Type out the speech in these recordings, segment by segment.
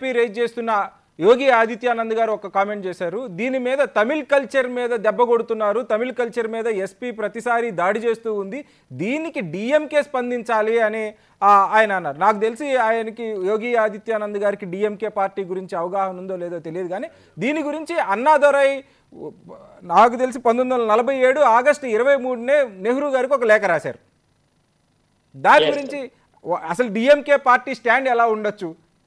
BJP raise చేస్తున్న యోగి ఆదిత్యానంద్ గారు ఒక కామెంట్ చేశారు దీని మీద తమిళ్ కల్చర్ మీద దెబ్బ కొడుతున్నారు తమిళ్ కల్చర్ మీద ఎస్పీ ప్రతిసారి దాడి చేస్తూ ఉంది దీనికి డిఎంకే స్పందించాలి అని ఆ, ఆయన అన్నారు నాకు తెలిసి ఆయనకి యోగి ఆదిత్యానంద్ గారికి డిఎంకే పార్టీ గురించి అవగాహన ఉందో లేదో తెలియదు కానీ దీని గురించి అన్నాదొరై నాకు తెలిసి పంతొమ్మిది వందల నలభై ఏడు ఆగస్టు ఇరవై మూడునే నెహ్రూ గారికి ఒక లేఖ రాశారు దాని గురించి వ- అసలు డిఎంకే పార్టీ స్టాండ్ ఎలా ఉండొచ్చు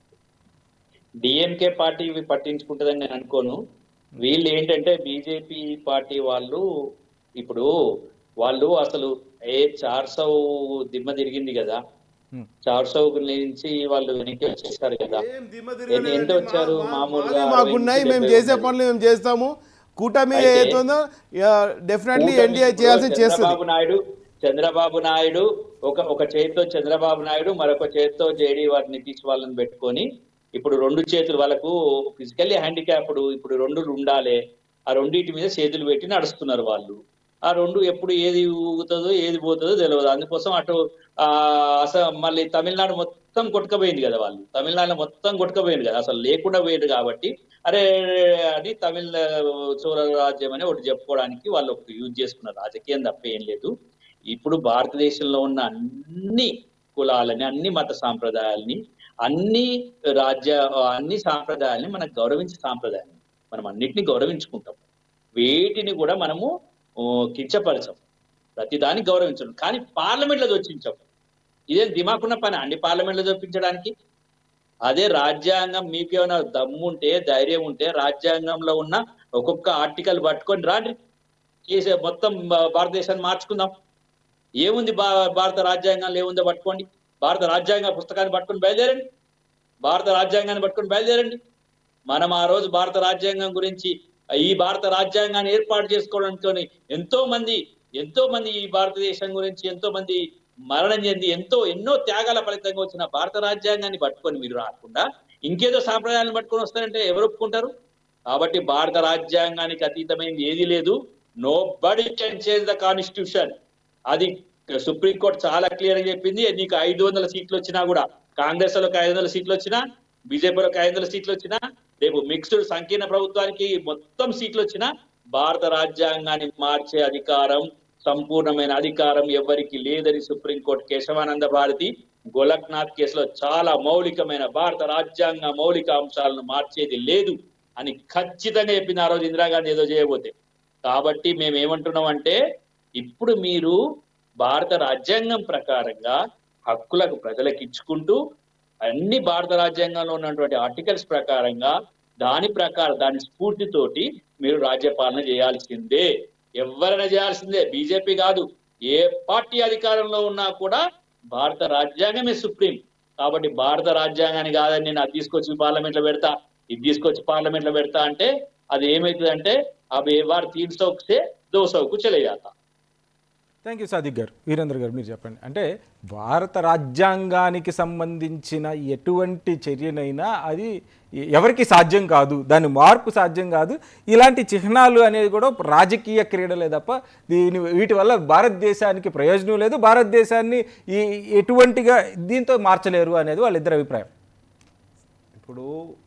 డిఎంకే పార్టీ ఇవి పట్టించుకుంటుందని నేను అనుకోను వీళ్ళు ఏంటంటే బీజేపీ పార్టీ వాళ్ళు ఇప్పుడు వాళ్ళు అసలు ఏ చార్సౌ దిమ్మ తిరిగింది కదా Hmm. చార్సౌ నుంచి వాళ్ళు వెనక్కి వచ్చేసారు కదా ఏం దిమ్మ ఎంత తిరగలేదండి. వచ్చారు మా- మా- మామూలుగా మాది మాకున్నాయి వెనక్కి మేము డెబ్బై చేసే ఉన్నాయి. పనులు మేము చేస్తాము కూటమి అయితే ఏదైతుందో డెఫినెట్లీ కూటమి ఎన్డీఏ ఇప్పుడు చేయాల్సింది చేస్తుంది చంద్రబాబు నాయుడు చంద్రబాబు నాయుడు ఒక ఒక చేతితో చంద్రబాబు నాయుడు మరొక చేతితో జేడీ వారిని నితీష్ వాళ్ళని పెట్టుకొని ఇప్పుడు రెండు చేతులు వాళ్ళకు ఫిజికల్లీ హ్యాండిక్యాప్డ్ ఇప్పుడు రెండు ఉండాలి ఆ రెండింటి మీద చేతులు పెట్టి నడుస్తున్నారు వాళ్ళు ఆ రెండు ఎప్పుడు ఏది ఊగుతుందో ఏది పోతుందో తెలియదు అందుకోసం అటు ఆ అసలు మళ్ళీ తమిళనాడు మొత్తం కొట్టుకపోయింది కదా వాళ్ళు తమిళనాడు మొత్తం కొట్టుకపోయింది కదా అసలు లేకుండా పోయింది కాబట్టి అరే అని తమిళ చోర రాజ్యం అని ఒకటి చెప్పుకోవడానికి వాళ్ళు ఒకటి యూజ్ చేసుకున్న రాజకీయం తప్ప ఏం లేదు ఇప్పుడు భారతదేశంలో ఉన్న అన్ని కులాలని అన్ని మత సాంప్రదాయాల్ని అన్ని రాజ్య అన్ని సాంప్రదాయాల్ని మనం గౌరవించే సాంప్రదాయం మనం అన్నిటిని గౌరవించుకుంటాం వేటిని కూడా మనము ఓ, కించపరచం ప్రతిదాన్ని గౌరవించడం కానీ పార్లమెంట్ లో చొప్పించాం ఇదేం దిమాకున్న పని అండి పార్లమెంట్ లో చొప్పించడానికి అదే రాజ్యాంగం మీకేమైనా దమ్ముంటే ధైర్యం ఉంటే రాజ్యాంగంలో ఉన్న ఒక్కొక్క ఆర్టికల్ పట్టుకొని రాండి చేసే మొత్తం భా- భారతదేశాన్ని మార్చుకుందాం ఏముంది భా భారత రాజ్యాంగంలో ఏముందో పట్టుకోండి భారత రాజ్యాంగ పుస్తకాన్ని పట్టుకొని బయలుదేరండి భారత రాజ్యాంగాన్ని పట్టుకొని బయలుదేరండి మనం ఆ రోజు భారత రాజ్యాంగం గురించి ఈ భారత రాజ్యాంగాన్ని ఏర్పాటు చేసుకోవడంతో ఎంతో మంది ఎంతో మంది ఈ భారతదేశం గురించి ఎంతో మంది మరణం చెంది ఎంతో ఎన్నో త్యాగాల ఫలితంగా వచ్చిన భారత రాజ్యాంగాన్ని పట్టుకొని మీరు రాకుండా ఇంకేదో సాంప్రదాయాలను పట్టుకొని వస్తారంటే ఎవరు ఒప్పుకుంటారు కాబట్టి భారత రాజ్యాంగానికి అతీతమైంది ఏది లేదు nobody can change the constitution అది సుప్రీంకోర్టు చాలా క్లియర్ గా చెప్పింది నీకు ఐదు వందల సీట్లు వచ్చినా కూడా కాంగ్రెస్ లోకి ఐదు వందల సీట్లు వచ్చినా బీజేపీలోకి ఐదు వందల సీట్లు వచ్చినా రేపు మిక్స్డ్ సంకీర్ణ ప్రభుత్వానికి మొత్తం సీట్లు వచ్చినా భారత రాజ్యాంగాన్ని మార్చే అధికారం సంపూర్ణమైన అధికారం ఎవరికి లేదని సుప్రీంకోర్టు కేశవానంద భారతి గోలక్నాథ్ కేసులో చాలా మౌలికమైన భారత రాజ్యాంగ మౌలిక అంశాలను మార్చేది లేదు అని ఖచ్చితంగా చెప్పింది ఆ రోజు ఇందిరాగాంధీ ఏదో చేయబోతే కాబట్టి మేము ఏమంటున్నాం అంటే ఇప్పుడు మీరు భారత రాజ్యాంగం ప్రకారంగా హక్కులకు ప్రజలకు ఇచ్చుకుంటూ అన్ని భారత రాజ్యాంగంలో ఉన్నటువంటి ఆర్టికల్స్ ప్రకారంగా దాని ప్రకారం దాని స్ఫూర్తితోటి మీరు రాజ్యపాలన చేయాల్సిందే ఎవరైనా చేయాల్సిందే బీజేపీ కాదు ఏ పార్టీ అధికారంలో ఉన్నా కూడా భారత రాజ్యాంగమే సుప్రీం కాబట్టి భారత రాజ్యాంగాన్ని కాదని నేను అది తీసుకొచ్చి పార్లమెంట్ లో పెడతా ఇది తీసుకొచ్చి పార్లమెంట్ లో పెడతా అంటే అది ఏమవుతుందంటే అవి వారు తీన్ సౌక్సే దో సౌకు చలే జాతా థ్యాంక్ యూ సాదిక్ గారు వీరేంద్ర గారు మీరు చెప్పండి అంటే భారత రాజ్యాంగానికి సంబంధించిన ఎటువంటి చర్యనైనా అది ఎవరికి సాధ్యం కాదు దాని మార్పు సాధ్యం కాదు ఇలాంటి చిహ్నాలు అనేది కూడా రాజకీయ క్రీడలే తప్ప దీని వీటి వల్ల భారతదేశానికి ప్రయోజనం లేదు భారతదేశాన్ని ఈ ఎటువంటిగా దీంతో మార్చలేరు అనేది వాళ్ళిద్దరి అభిప్రాయం ఇప్పుడు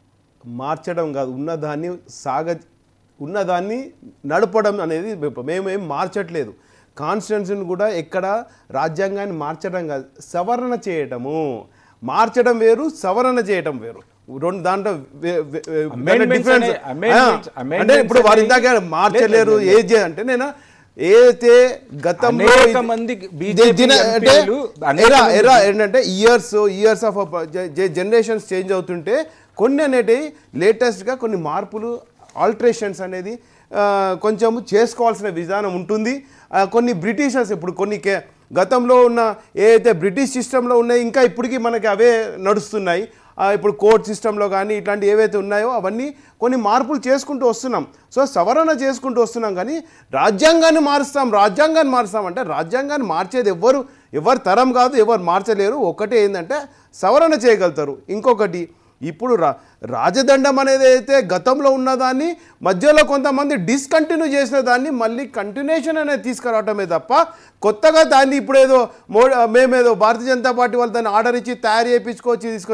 మార్చడం కాదు ఉన్నదాన్ని సాగ ఉన్నదాన్ని నడపడం అనేది మేమేం మార్చట్లేదు కాన్స్టిట్యున్సీని కూడా ఎక్కడ రాజ్యాంగాన్ని మార్చడం కాదు సవరణ చేయటము మార్చడం వేరు సవరణ చేయటం వేరు రెండు దాంట్లో వే- వే- వే- Amendments difference. అనే- amendments- ఆ, అంటే amendments ఇప్పుడు వారి అనేవి- ఇందాక మార్చలేరు లేదు, లేదు, ఏది చే- అంటే నేను ఏదైతే గతంలో అనేక ఇది- మంది ది- BJP దిన- అంటే ఎంపీలు, అనేక ఎరా మంది ఎరా ఏంటంటే years years of generations change అవుతుంటే కొన్ని అనేటివి లేటెస్ట్గా కొన్ని మార్పులు ఆల్టరేషన్స్ అనేది ఆ, కొంచెం చేసుకోవాల్సిన విధానం ఉంటుంది ఆ, కొన్ని బ్రిటిషర్స్ ఇప్పుడు కొన్ని కే- గతంలో ఉన్న ఏదైతే బ్రిటిష్ సిస్టంలో ఉన్నాయో ఇంకా ఇప్పటికీ మనకి అవే నడుస్తున్నాయి ఆ, ఇప్పుడు కోర్ట్ సిస్టంలో కానీ ఇట్లాంటి ఏవైతే ఉన్నాయో అవన్నీ కొన్ని మార్పులు చేసుకుంటూ వస్తున్నాం సో సవరణ చేసుకుంటూ వస్తున్నాం కానీ రాజ్యాంగాన్ని మారుస్తాం రాజ్యాంగాన్ని మారుస్తాం అంటే రాజ్యాంగాన్ని మార్చేది ఎవ్వరు ఎవరు తరం కాదు ఎవరు మార్చలేరు ఒకటే ఏంటంటే సవరణ చేయగలుగుతారు ఇంకొకటి ఇప్పుడు రా రాజదండం అనేది అయితే గతంలో ఉన్నదాన్ని మధ్యలో కొంతమంది డిస్కంటిన్యూ చేసిన దాన్ని మళ్ళీ కంటిన్యూషన్ అనేది తీసుకురావటమే తప్ప కొత్తగా దాన్ని ఇప్పుడు ఏదో మో మేమేదో భారతీయ జనతా పార్టీ వాళ్ళు దాన్ని ఆర్డర్ ఇచ్చి తయారు చేయించుకొచ్చి తీసుకొచ్చాం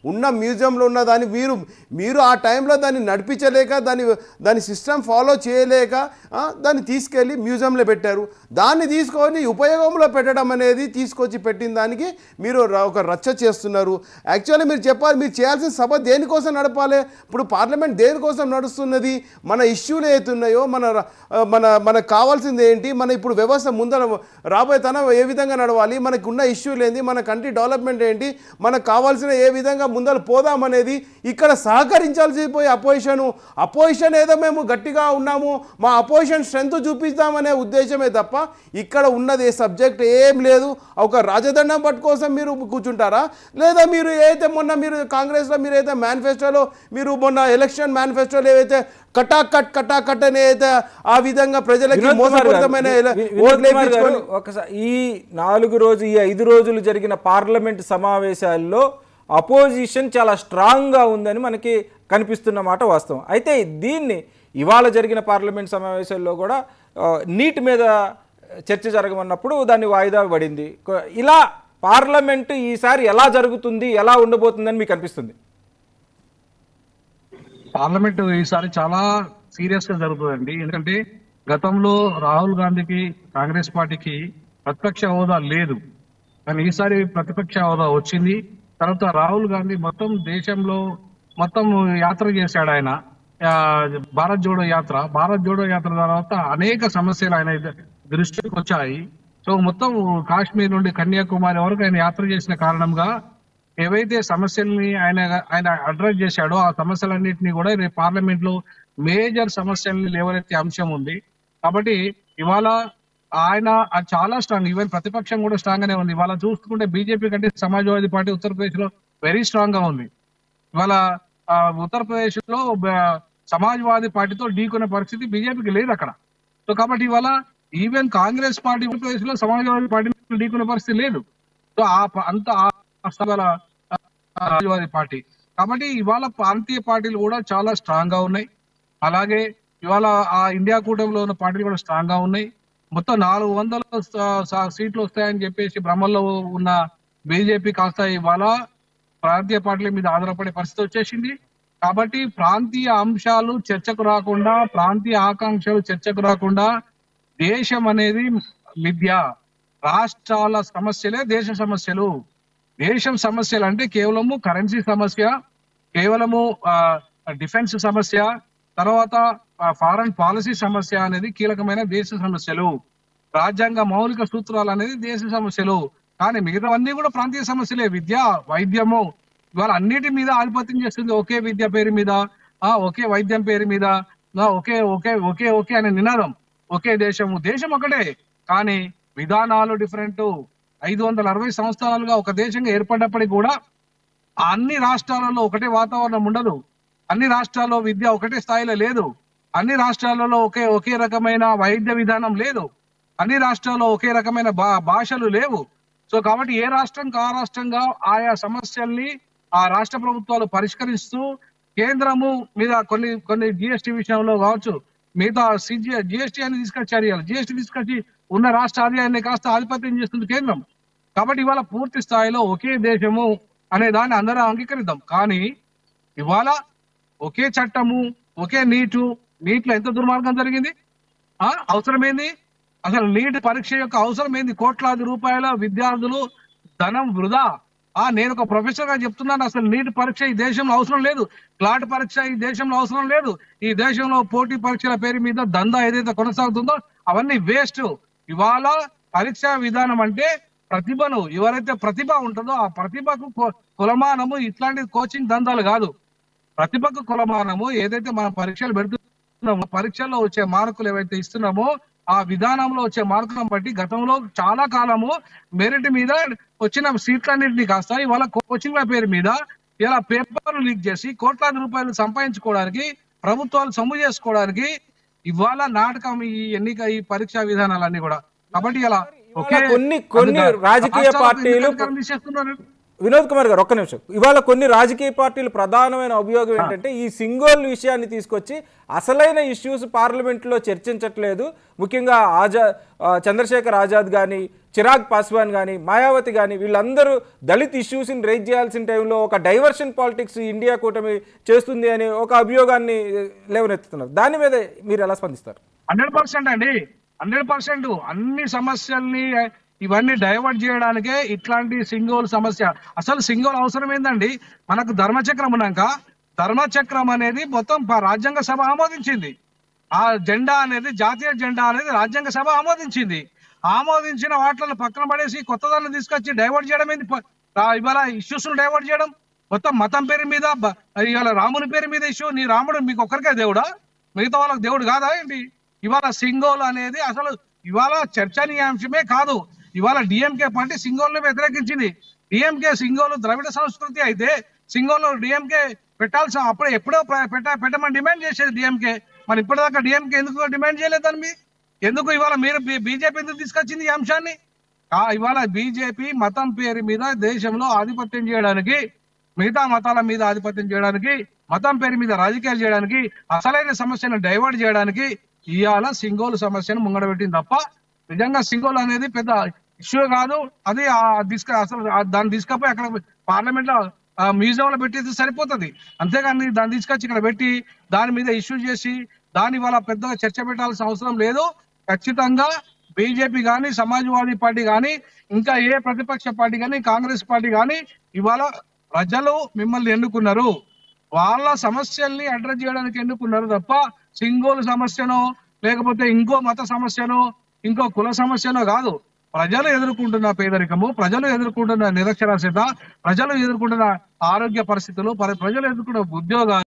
ఉన్న మ్యూజియంలో ఉన్న దాన్ని మీరు మీరు ఆ టైంలో దాన్ని నడిపించలేక దాని దాని సిస్టమ్ ఫాలో చేయలేక ఆ, దాన్ని తీసుకెళ్ళి మ్యూజియంలో పెట్టారు దాన్ని తీసుకొని ఉపయోగంలో పెట్టడం అనేది తీసుకొచ్చి పెట్టిన దానికి మీరు ర- ఒక రచ్చ చేస్తున్నారు యాక్చువల్లీ మీరు చెప్పాలి మీరు చేయాల్సిన సభ దేనికోసం నడపాలి ఇప్పుడు పార్లమెంట్ దేనికోసం నడుస్తున్నది మన ఇష్యూలు ఏతున్నాయో మన ర- ఆ, మన మనకు కావాల్సింది ఏంటి మన ఇప్పుడు వ్యవస్థ ముందర రాబోయే తనం ఏ విధంగా నడవాలి మనకు ఉన్న ఇష్యూలు ఏంటి మన కంట్రీ డెవలప్మెంట్ ఏంటి మనకు కావాల్సిన ఏ విధంగా ముందర పోదామనేది ఇక్కడ సహకరించాల్సి పోయి అపోజిషన్ అపోజిషన్ ఏదో మేము గట్టిగా ఉన్నాము మా అపోజిషన్ స్ట్రెంత్ చూపిస్తామనే ఉద్దేశమే తప్ప ఇక్కడ ఉన్నది సబ్జెక్ట్ ఏం లేదు ఒక రాజదండం పట్టు కోసం మీరు కూర్చుంటారా లేదా మీరు ఏదైతే మొన్న మీరు కాంగ్రెస్లో మీరు అయితే మేనిఫెస్టోలో మీరు మొన్న ఎలక్షన్ మేనిఫెస్టోలో ఏవైతే కటాకట్ కటాకట్ అని అయితే ఆ విధంగా ప్రజలకి వినోద్ కుమార్ గారు, మోసపూరితమైన ఎల- వి- వినోద్ ఓట్లు కుమార్ గారు, వేయించుకొని ఒకసారి ఈ నాలుగు రోజు ఈ ఐదు రోజులు జరిగిన పార్లమెంట్ సమావేశాల్లో అపోజిషన్ చాలా స్ట్రాంగ్గా ఉందని మనకి కనిపిస్తున్న మాట వాస్తవం అయితే దీన్ని ఇవాళ జరిగిన పార్లమెంట్ సమావేశాల్లో కూడా ఆ, నీట్ మీద చర్చ జరగమన్నప్పుడు దాన్ని వాయిదా పడింది కొ- ఇలా పార్లమెంటు ఈసారి ఎలా జరుగుతుంది ఎలా ఉండబోతుందని మీకు అనిపిస్తుంది పార్లమెంట్ ఈసారి చాలా సీరియస్ గా జరుగుతుందండి ఎందుకంటే గతంలో రాహుల్ గాంధీకి కాంగ్రెస్ పార్టీకి ప్రతిపక్ష హోదా లేదు కానీ ఈసారి ప్రతిపక్ష హోదా వచ్చింది తర్వాత రాహుల్ గాంధీ మొత్తం దేశంలో మొత్తం యాత్ర చేశాడు ఆయన ఆ, భారత్ జోడో యాత్ర భారత్ జోడో యాత్ర తర్వాత అనేక సమస్యలు ఆయన దృష్టికి వచ్చాయి సో మొత్తం కాశ్మీర్ నుండి కన్యాకుమారి వరకు ఆయన యాత్ర చేసిన కారణంగా ఏవైతే సమస్యల్ని ఆయన ఆయన అడ్రస్ చేశాడో ఆ సమస్యలన్నింటినీ కూడా రేపు పార్లమెంట్ లో మేజర్ సమస్యల్ని లేవనెత్తే అంశం ఉంది కాబట్టి ఇవాళ ఆయన అది చాలా స్ట్రాంగ్ ఈవెన్ ప్రతిపక్షం కూడా స్ట్రాంగ్ గానే ఉంది ఇవాళ చూసుకుంటే బీజేపీ కంటే సమాజ్వాదీ పార్టీ ఉత్తరప్రదేశ్ లో వెరీ స్ట్రాంగ్ గా ఉంది ఇవాళ ఆ, ఉత్తరప్రదేశ్ లో బ- సమాజ్వాదీ పార్టీతో ఢీకొనే పరిస్థితి బీజేపీకి లేదు అక్కడ సో కాబట్టి ఇవాళ ఈవెన్ కాంగ్రెస్ పార్టీ ఉత్తరప్రదేశ్ లో సమాజ్వాదీ పార్టీ ఢీకొనే పరిస్థితి లేదు సో ఆ ప- అంత ఆ స్థల సమాజ్వాదీ పార్టీ కాబట్టి ఇవాళ ప్రాంతీయ పార్టీలు కూడా చాలా స్ట్రాంగ్ గా ఉన్నాయి అలాగే ఇవాళ ఆ ఇండియా కూటమిలో ఉన్న పార్టీలు కూడా స్ట్రాంగ్ గా ఉన్నాయి మొత్తం నాలుగు వందల స- స- సీట్లు వస్తాయని చెప్పేసి భ్రమంలో ఉన్న బీజేపీ కాస్త ఇవాళ ప్రాంతీయ పార్టీల మీద ఆధారపడే పరిస్థితి వచ్చేసింది కాబట్టి ప్రాంతీయ అంశాలు చర్చకు రాకుండా ప్రాంతీయ ఆకాంక్షలు చర్చకు రాకుండా దేశం అనేది మిథ్య రాష్ట్రాల సమస్యలే దేశ సమస్యలు దేశం సమస్యలు అంటే కేవలము కరెన్సీ సమస్య కేవలము డిఫెన్స్ సమస్య తర్వాత ఫారెన్ పాలసీ సమస్య అనేది కీలకమైన దేశ సమస్యలు రాజ్యాంగ మౌలిక సూత్రాలు అనేది దేశ సమస్యలు కానీ మిగతావన్నీ కూడా ప్రాంతీయ సమస్యలే విద్య వైద్యము ఇవాళ అన్నిటి మీద ఆధిపత్యం చేస్తుంది ఒకే విద్య పేరు మీద ఆ ఒకే వైద్యం పేరు మీద ఆ, ఒకే ఒకే ఒకే ఒకే అనే నినాదం ఒకే దేశము దేశం ఒకటే కానీ విధానాలు డిఫరెంట్ ఐదు వందల అరవై సంవత్సరాలుగా ఒక దేశంగా ఏర్పడ్డప్పటికీ కూడా ఆ అన్ని రాష్ట్రాలలో ఒకటే వాతావరణం ఉండదు అన్ని రాష్ట్రాల్లో విద్య ఒకటే స్థాయిలో లేదు అన్ని రాష్ట్రాలలో ఒకే ఒకే రకమైన వైద్య విధానం లేదు అన్ని రాష్ట్రాల్లో ఒకే రకమైన భా భాషలు లేవు సో కాబట్టి ఏ రాష్ట్రం ఆ రాష్ట్రంగా ఆయా సమస్యల్ని ఆ రాష్ట్ర ప్రభుత్వాలు పరిష్కరిస్తూ కేంద్రము మీద కొన్ని కొన్ని జిఎస్టీ విషయంలో కావచ్చు మిగతా సిజి జిఎస్టీ అని తీసుకొచ్చారు ఇవాళ జిఎస్టీ తీసుకొచ్చి ఉన్న రాష్ట్ర ఆదాయాన్ని కాస్త ఆధిపత్యం చేస్తుంది కేంద్రం కాబట్టి ఇవాళ పూర్తి స్థాయిలో ఒకే దేశము అనే దాన్ని అందరం అంగీకరిద్దాం కానీ ఇవాళ ఒకే చట్టము ఒకే నీటు నీటిలో ఎంత దుర్మార్గం జరిగింది ఆ అవసరమేంది అసలు నీట్ పరీక్ష యొక్క అవసరం ఏంది కోట్లాది రూపాయల విద్యార్థులు ధనం వృధా ఆ నేను ఒక ప్రొఫెసర్ గా చెప్తున్నాను అసలు నీట్ పరీక్ష ఈ దేశంలో అవసరం లేదు క్లాట్ పరీక్ష ఈ దేశంలో అవసరం లేదు ఈ దేశంలో పోటీ పరీక్షల పేరు మీద దందా ఏదైతే కొనసాగుతుందో అవన్నీ వేస్ట్ ఇవాళ పరీక్షా విధానం అంటే ప్రతిభను ఎవరైతే ప్రతిభ ఉంటుందో ఆ ప్రతిభకు కొ- కులమానము ఇట్లాంటి కోచింగ్ దందాలు కాదు ప్రతిభకు కులమానము ఏదైతే మనం పరీక్షలు పెడుతున్నామో పరీక్షల్లో వచ్చే మార్కులు ఏవైతే ఇస్తున్నామో ఆ విధానంలో వచ్చే మార్కులను బట్టి గతంలో చాలా కాలము మెరిట్ మీద వచ్చిన సీట్లన్నింటినీ కాస్త ఇవాళ కోచింగ్ల పేరు మీద ఇలా పేపర్లు లీక్ చేసి కోట్లాది రూపాయలు సంపాదించుకోవడానికి ప్రభుత్వాలు సొమ్ము చేసుకోవడానికి ఇవాళ నాటకం ఈ ఎన్నిక ఈ పరీక్షా విధానాలన్నీ కూడా కాబట్టి ఇలా ఒకే కొన్ని- కొన్ని అది రాజకీయ రాష్ట్రాలకు పార్టీలు ఎందుకు అధికారం తీసేస్తున్నారు వినోద్ కుమార్ గారు ఒక్క నిమిషం ఇవాళ కొన్ని రాజకీయ పార్టీలు ప్రధానమైన అభియోగం ఏంటంటే ఈ సింగోల్ విషయాన్ని తీసుకొచ్చి అసలైన ఇష్యూస్ పార్లమెంట్లో చర్చించట్లేదు ముఖ్యంగా ఆజా ఆ, చంద్రశేఖర్ ఆజాద్ కానీ చిరాగ్ పాస్వాన్ కానీ మాయావతి కానీ వీళ్ళందరూ దళిత్ ఇష్యూస్ని రైజ్ చేయాల్సిన టైంలో ఒక డైవర్షన్ పాలిటిక్స్ ఇండియా కూటమి చేస్తుంది అని ఒక అభియోగాన్ని లేవనెత్తుతున్నారు దాని మీద మీరు ఎలా స్పందిస్తారు హండ్రెడ్ పర్సెంట్ అండి హండ్రెడ్ పర్సెంట్ అన్ని సమస్యల్ని ఇవన్నీ డైవర్ట్ చేయడానికే ఇట్లాంటి సింగోల్ సమస్య అసలు సింగోల్ అవసరం ఏందండి మనకు ధర్మచక్రం ఉన్నాక ధర్మచక్రం అనేది మొత్తం ప- రాజ్యాంగ సభ ఆమోదించింది ఆ జెండా అనేది జాతీయ జెండా అనేది రాజ్యాంగ సభ ఆమోదించింది ఆమోదించిన వాటిని పక్కన పడేసి కొత్త దాన్ని తీసుకొచ్చి డైవర్ట్ చేయడం ఏంది ప- ఆ ఇవాళ ఇష్యూస్ డైవర్ట్ చేయడం మొత్తం మతం పేరు మీద బ- ఇవాళ రాముని పేరు మీద ఇష్యూ నీ రాముడు మీకు ఒక్కరికే దేవుడా మిగతా వాళ్ళకి దేవుడు కాదా ఏంటి ఇవాళ సింగోల్ అనేది అసలు ఇవాళ చర్చనీయాంశమే కాదు ఇవాళ డిఎంకే పార్టీ సింగోల్ ని వ్యతిరేకించింది డిఎంకే సింగోల్ ద్రవిడ సంస్కృతి అయితే సింగోల్ డిఎంకే పెట్టాల్సిన అప్పుడే ఎప్పుడో ప్ర- పెట్ట పెట్టమని డిమాండ్ చేసేది డిఎంకే మరి ఇప్పటిదాకా డిఎంకే ఎందుకు డిమాండ్ చేయలేదని మీ ఎందుకు ఇవాళ మీరు బీజేపీ ఎందుకు తీసుకొచ్చింది ఈ అంశాన్ని ఆ ఇవాళ బీజేపీ మతం పేరు మీద దేశంలో ఆధిపత్యం చేయడానికి మిగతా మతాల మీద ఆధిపత్యం చేయడానికి మతం పేరు మీద రాజకీయాలు చేయడానికి అసలైన సమస్యను డైవర్ట్ చేయడానికి ఇవాళ సింగోలు సమస్యను ముంగడబెట్టింది తప్ప నిజంగా సింగోల్ అనేది పెద్ద ఇష్యూ కాదు అది ఆ తీసుక అసలు ఆ దాన్ని తీసుకపోయి అక్కడ పార్లమెంట్ లో మ్యూజియం లో పెట్టేది సరిపోతుంది అంతేగాని దాన్ని తీసుకొచ్చి ఇక్కడ పెట్టి దాని మీద ఇష్యూ చేసి దాని వల్ల పెద్దగా చర్చ పెట్టాల్సిన అవసరం లేదు ఖచ్చితంగా బీజేపీ కానీ సమాజ్వాదీ పార్టీ కానీ ఇంకా ఏ ప్రతిపక్ష పార్టీ కానీ కాంగ్రెస్ పార్టీ కానీ ఇవాళ ప్రజలు మిమ్మల్ని ఎన్నుకున్నారు వాళ్ళ సమస్యల్ని అడ్రస్ చేయడానికి ఎన్నుకున్నారు తప్ప సింగోలు సమస్యనో లేకపోతే ఇంకో మత సమస్యనో ఇంకో కుల సమస్యనో కాదు ప్రజలు ఎదుర్కొంటున్న పేదరికము ప్రజలు ఎదుర్కొంటున్న నిరక్షరాస్యత ప్రజలు ఎదుర్కొంటున్న ఆరోగ్య పరిస్థితులు ప్ర- ప్రజలు ఎదుర్కొంటున్న ఉద్యోగాలు